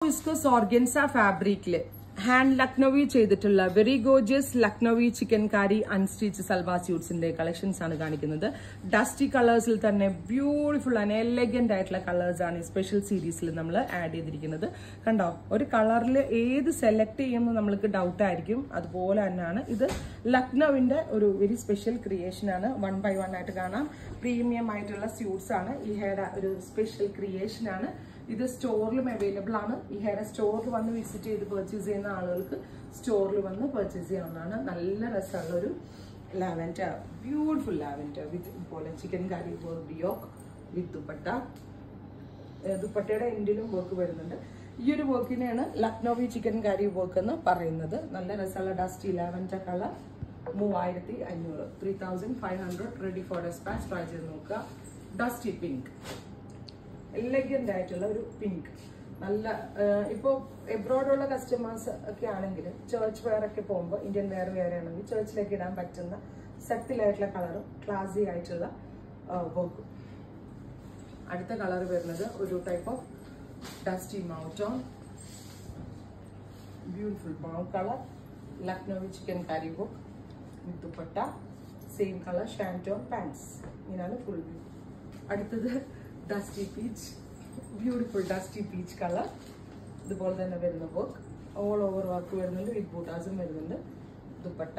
viscous organza ഫാബ്രിക്കില് hand Lucknowi ചെയ്തിട്ടുള്ള very gorgeous Lucknowi chikankari unstitch salwar സ്യൂട്ട്സിന്റെ കളക്ഷൻസ് ആണ് കാണിക്കുന്നത് ഡസ്റ്റി കളേഴ്സിൽ തന്നെ ബ്യൂട്ടിഫുൾ ആൻഡ് എലഗന്റ് ആയിട്ടുള്ള കളേഴ്സ് ആണ് ഈ സ്പെഷ്യൽ സീരീസിൽ നമ്മൾ ആഡ് ചെയ്തിരിക്കുന്നത് കണ്ടോ ഒരു കളറിൽ ഏത് സെലക്ട് ചെയ്യുമ്പോൾ നമ്മൾക്ക് ഡൗട്ട് ആയിരിക്കും അതുപോലെ തന്നെയാണ് ഇത് ലക്നൌവിന്റെ ഒരു വെരി സ്പെഷ്യൽ ക്രിയേഷൻ ആണ് വൺ ബൈ വൺ ആയിട്ട് കാണാം പ്രീമിയം ആയിട്ടുള്ള സ്യൂട്ട്സ് ആണ് ഈ ഹെയർ ഒരു സ്പെഷ്യൽ ക്രിയേഷൻ ആണ് ഇത് സ്റ്റോറിലും അവൈലബിൾ ആണ് ഈ ഹെയർ സ്റ്റോറിൽ വന്ന് വിസിറ്റ് ചെയ്ത് പർച്ചേസ് ചെയ്യുന്ന ആളുകൾക്ക് സ്റ്റോറിൽ വന്ന് പർച്ചേസ് ചെയ്യാവുന്നതാണ് നല്ല രസമുള്ള ഒരു ലാവൻഡർ ബ്യൂട്ടിഫുൾ ലാവൻഡർ വിത്ത് ഇതുപോലെ chikankari yoke with dupatta ഏഹ് ദുപ്പട്ടയുടെ എൻഡിലും വർക്ക് വരുന്നുണ്ട് ഈ ഒരു വർക്കിനെയാണ് ലക്നോവി ചിക്കൻ കറി വർക്ക് എന്ന് പറയുന്നത് നല്ല രസമുള്ള ഡസ്റ്റി ലാവൻഡർ കളർ മൂവായിരത്തി അഞ്ഞൂറ് three thousand five hundred ready for dispatch try ചെയ്ത് നോക്കുക ഡസ്റ്റി പിങ്ക് എലഗന്റ് ആയിട്ടുള്ള ഒരു പിങ്ക് നല്ല ഇപ്പോൾ എബ്രോഡുള്ള കസ്റ്റമേഴ്സ് ഒക്കെ ആണെങ്കിൽ ചേർച്ച് വെയർ ഒക്കെ പോകുമ്പോൾ ഇന്ത്യൻ വെയർ വെയർ ആണെങ്കിൽ ചേർച്ചിലേക്ക് ഇടാൻ പറ്റുന്ന സെറ്റിലായിട്ടുള്ള കളറും ക്ലാസി ആയിട്ടുള്ള വർക്കും അടുത്ത കളർ വരുന്നത് ഒരു type of dusty mauve tone beautiful brown colour Lucknowi chikankari work with dupatta same colour shantoon pants ഇങ്ങനെയാണ് ഫുൾ വ്യൂ അടുത്തത് dusty peach beautiful dusty peach colour ഇതുപോലെ തന്നെ വരുന്ന വർക്ക് ഓൾ ഓവർ വർക്ക് വരുന്നുണ്ട് വിത്ത് ബൂട്ടാസും വരുന്നുണ്ട് ദുപ്പട്ട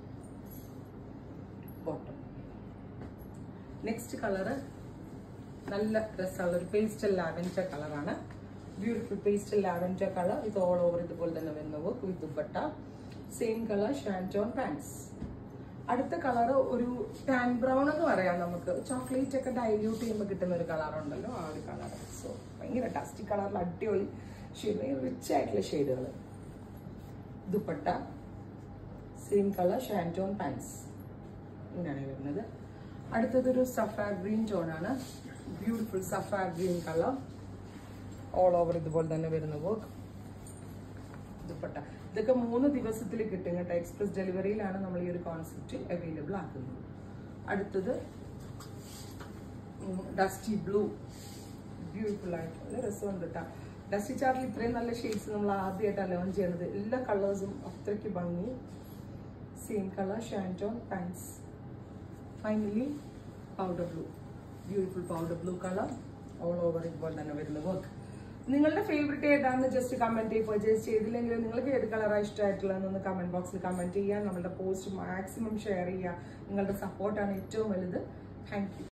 ബോട്ടം നെക്സ്റ്റ് കളറ് നല്ല രസമുള്ള ഒരു പേസ്റ്റൽ ലാവൻഡർ കളറാണ് ബ്യൂട്ടിഫുൾ പേസ്റ്റൽ ലാവൻഡർ കളർ ഇത് ഓൾ ഓവർ ഇതുപോലെ തന്നെ വരുന്ന work with dupatta same colour shantoon pants അടുത്ത കളർ ഒരു ടാൻ ബ്രൗൺ എന്ന് പറയാം നമുക്ക് ചോക്ലേറ്റ് ഒക്കെ ഡൈല്യൂട്ട് ചെയ്യുമ്പോൾ കിട്ടുന്ന ഒരു കളർ ഉണ്ടല്ലോ ആ ഒരു കളർ സോ ഭയങ്കര ഡസ്റ്റി കളറിൽ അടിപൊളി ഷെയ്ഡ് റിച്ച് ആയിട്ടുള്ള ഷെയ്ഡുകൾ dupatta same colour shantoon pants ഇങ്ങനെയാണ് വരുന്നത് അടുത്തതൊരു സഫാർ ഗ്രീൻ ടോൺ ആണ് beautiful sapphire green colour all over ഇതുപോലെ തന്നെ വരുന്ന വർക്ക് ദുപ്പട്ട ഇതൊക്കെ മൂന്ന് ദിവസത്തിൽ കിട്ടും കേട്ടോ എക്സ്പ്രസ് ഡെലിവറിയിലാണ് നമ്മൾ ഈ ഒരു കോൺസെപ്റ്റ് അവൈലബിൾ ആക്കുന്നത് അടുത്തത് ഡസ്റ്റി ബ്ലൂ ബ്യൂട്ടിഫുൾ ആയിട്ട് നല്ല രസമുണ്ട് കേട്ടോ ഡസ്റ്റി ചാർട്ടിൽ ഇത്രയും നല്ല ഷെയ്ഡ്സ് നമ്മൾ ആദ്യമായിട്ടാണ് ലോഞ്ച് ചെയ്യണത് എല്ലാ കളേഴ്സും അത്രയ്ക്ക് ഭംഗി same colour shantoon pants finally powder blue beautiful powder blue colour all over ഇതുപോലെ തന്നെ വരുന്ന വർക്ക് നിങ്ങളുടെ ഫേവറേറ്റ് ഏതാണെന്ന് ജസ്റ്റ് കമന്റ് ചെയ്ത് പർച്ചേസ് ചെയ്തില്ലെങ്കിൽ നിങ്ങൾക്ക് ഏത് കളറാണ് ഇഷ്ടമായിട്ടുള്ളതെന്നൊന്ന് കമന്റ് ബോക്സിൽ കമന്റ് ചെയ്യുക നമ്മുടെ പോസ്റ്റ് മാക്സിമം ഷെയർ ചെയ്യുക നിങ്ങളുടെ സപ്പോർട്ടാണ് ഏറ്റവും വലുത് താങ്ക് യു